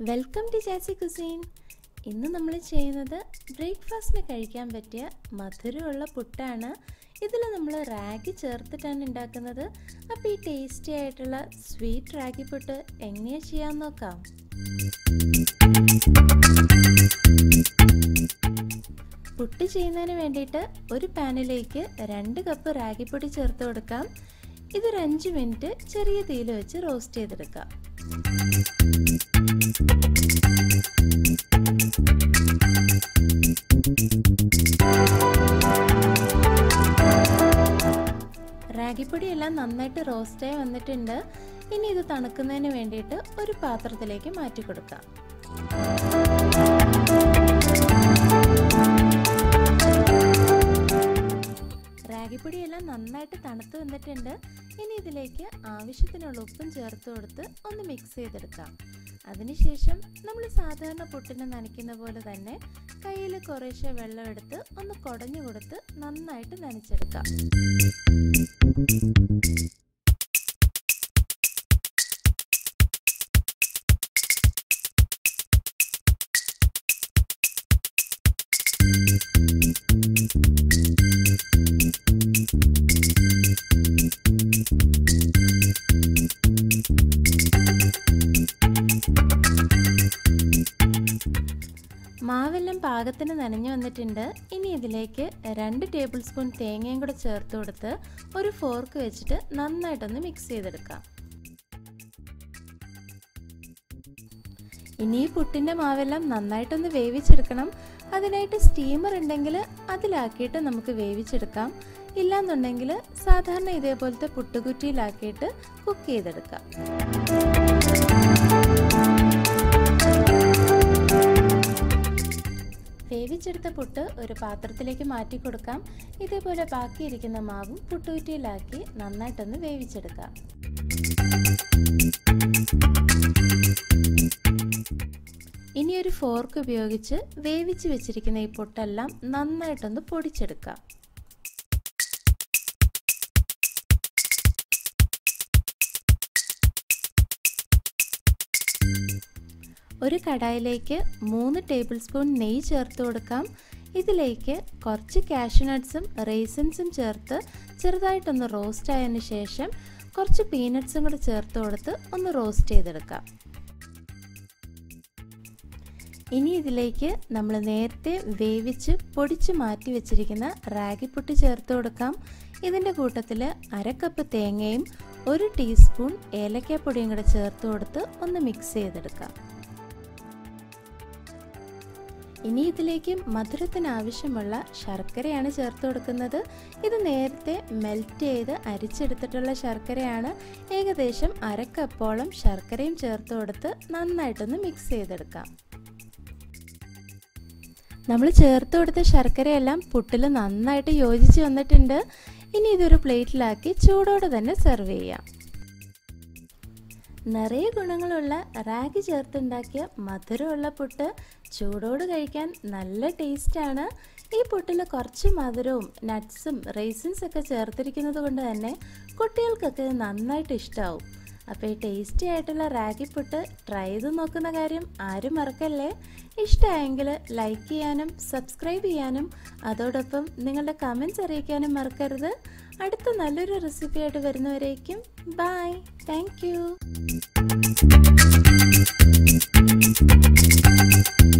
welcome to Jassie cuisine ഇന്ന് നമ്മൾ ചെയ്യുന്നത് ബ്രേക്ക്ഫാസ്റ്റിന് കഴിക്കാൻ പറ്റിയ മധുരമുള്ള പുട്ടാണ് ഇതിൽ നമ്മൾ റാഗി ചേർത്തിട്ടാണ് ഉണ്ടാക്കുന്നത് അപ്പോൾ ഈ ടേസ്റ്റി ആയിട്ടുള്ള സ്വീറ്റ് റാഗി പുട്ട് എങ്ങനെയാണ് ചെയ്യാൻ നോക്കാം പുട്ട് ചെയ്യുന്നതിന് വേണ്ടിയിട്ട് ഒരു പാനിലേക്ക് രണ്ട് കപ്പ് റാഗിപ്പൊടി ചേർത്ത് കൊടുക്കാം ഇതൊരു അഞ്ച് മിനിറ്റ് ചെറിയ തീയിൽ വെച്ച് റോസ്റ്റ് ചെയ്തെടുക്കാം റാഗിപ്പൊടി എല്ലാം നന്നായിട്ട് റോസ്റ്റായി വന്നിട്ടുണ്ട് ഇനി ഇത് തണുക്കുന്നതിന് വേണ്ടിയിട്ട് ഒരു പാത്രത്തിലേക്ക് മാറ്റി കൊടുക്കാം റാഗിപ്പൊടി എല്ലാം നന്നായിട്ട് തണുത്ത് വന്നിട്ടുണ്ട് ഇനി ഇതിലേക്ക് ആവശ്യത്തിനുള്ള ഉപ്പും ചേർത്ത് കൊടുത്ത് ഒന്ന് മിക്സ് ചെയ്തെടുക്കാം അതിനുശേഷം നമ്മൾ സാധാരണ പുട്ടിന് നനയ്ക്കുന്ന പോലെ തന്നെ കയ്യിൽ കുറേശ്ശെ വെള്ളം എടുത്ത് ഒന്ന് കുടഞ്ഞു കൊടുത്ത് നന്നായിട്ട് നനച്ചെടുക്കാം മാവെല്ലാം പാകത്തിന് നനഞ്ഞു വന്നിട്ടുണ്ട് ഇനി ഇതിലേക്ക് രണ്ട് ടേബിൾ സ്പൂൺ തേങ്ങയും കൂടെ ചേർത്ത് കൊടുത്ത് ഒരു ഫോർക്ക് വെച്ചിട്ട് നന്നായിട്ടൊന്ന് മിക്സ് ചെയ്തെടുക്കാം ഇനി ഈ പുട്ടിൻ്റെ മാവെല്ലാം നന്നായിട്ടൊന്ന് വേവിച്ചെടുക്കണം അതിനായിട്ട് സ്റ്റീമർ ഉണ്ടെങ്കിൽ അതിലാക്കിയിട്ട് നമുക്ക് വേവിച്ചെടുക്കാം ഇല്ലാന്നുണ്ടെങ്കിൽ സാധാരണ ഇതേപോലത്തെ പുട്ടുകുറ്റിയിലാക്കിയിട്ട് കുക്ക് ചെയ്തെടുക്കാം വേവിച്ചെടുത്ത പുട്ട് ഒരു പാത്രത്തിലേക്ക് മാറ്റി കൊടുക്കാം ഇതേപോലെ ബാക്കിയിരിക്കുന്ന മാവും പുട്ടുകുറ്റിയിലാക്കി നന്നായിട്ടൊന്ന് വേവിച്ചെടുക്കാം ഇനി ഒരു ഫോർക്ക് ഉപയോഗിച്ച് വേവിച്ച് വെച്ചിരിക്കുന്ന ഈ പുട്ടെല്ലാം നന്നായിട്ടൊന്ന് പൊടിച്ചെടുക്കാം ഒരു കടായിലേക്ക് മൂന്ന് ടേബിൾ സ്പൂൺ നെയ്യ് ചേർത്ത് കൊടുക്കാം ഇതിലേക്ക് കുറച്ച് കാഷ്യൂനട്ട്സും റേസിൻസും ചേർത്ത് ചെറുതായിട്ടൊന്ന് റോസ്റ്റ് ആയതിനു ശേഷം കുറച്ച് പീനട്ട്സും കൂടെ ചേർത്ത് കൊടുത്ത് ഒന്ന് റോസ്റ്റ് ചെയ്തെടുക്കാം ഇനി ഇതിലേക്ക് നമ്മൾ നേരത്തെ വേവിച്ച് പൊടിച്ച് മാറ്റി വെച്ചിരിക്കുന്ന റാഗി പുട്ട് ചേർത്ത് കൊടുക്കാം ഇതിൻ്റെ കൂട്ടത്തിൽ അരക്കപ്പ് തേങ്ങയും ഒരു ടീസ്പൂൺ ഏലക്കാപ്പൊടിയും കൂടെ ചേർത്ത് കൊടുത്ത് ഒന്ന് മിക്സ് ചെയ്തെടുക്കാം ഇനി ഇതിലേക്ക് മധുരത്തിന് ആവശ്യമുള്ള ശർക്കരയാണ് ചേർത്ത് കൊടുക്കുന്നത് ഇത് നേരത്തെ മെൽറ്റ് ചെയ്ത് അരിച്ചെടുത്തിട്ടുള്ള ശർക്കരയാണ് ഏകദേശം അരക്കപ്പോളം ശർക്കരയും ചേർത്ത് കൊടുത്ത് നന്നായിട്ടൊന്ന് മിക്സ് ചെയ്തെടുക്കാം നമ്മൾ ചേർത്ത് കൊടുത്ത ശർക്കരയെല്ലാം പുട്ടിൽ നന്നായിട്ട് യോജിച്ച് വന്നിട്ടുണ്ട് ഇനി ഇതൊരു പ്ലേറ്റിലാക്കി ചൂടോടെ തന്നെ സെർവ് ചെയ്യാം നിറയെ ഗുണങ്ങളുള്ള റാഗി ചേർത്തുണ്ടാക്കിയ മധുരമുള്ള പുട്ട് ചൂടോട് കഴിക്കാൻ നല്ല ടേസ്റ്റാണ് ഈ പുട്ടിൽ കുറച്ച് മധുരവും നട്ട്സും റേസിൻസ് ഒക്കെ ചേർത്തിരിക്കുന്നത് കൊണ്ട് തന്നെ കുട്ടികൾക്കൊക്കെ നന്നായിട്ട് ഇഷ്ടമാവും അപ്പോൾ ഈ ടേസ്റ്റി ആയിട്ടുള്ള റാഗി പുട്ട് ട്രൈ ചെയ്ത് നോക്കുന്ന കാര്യം ആരും മറക്കല്ലേ ഇഷ്ടമായെങ്കിൽ ലൈക്ക് ചെയ്യാനും സബ്സ്ക്രൈബ് ചെയ്യാനും അതോടൊപ്പം നിങ്ങളുടെ കമൻസ് അറിയിക്കാനും മറക്കരുത് അടുത്ത നല്ലൊരു റെസിപ്പി ആയിട്ട് വരുന്നവരേക്കും ബൈ താങ്ക്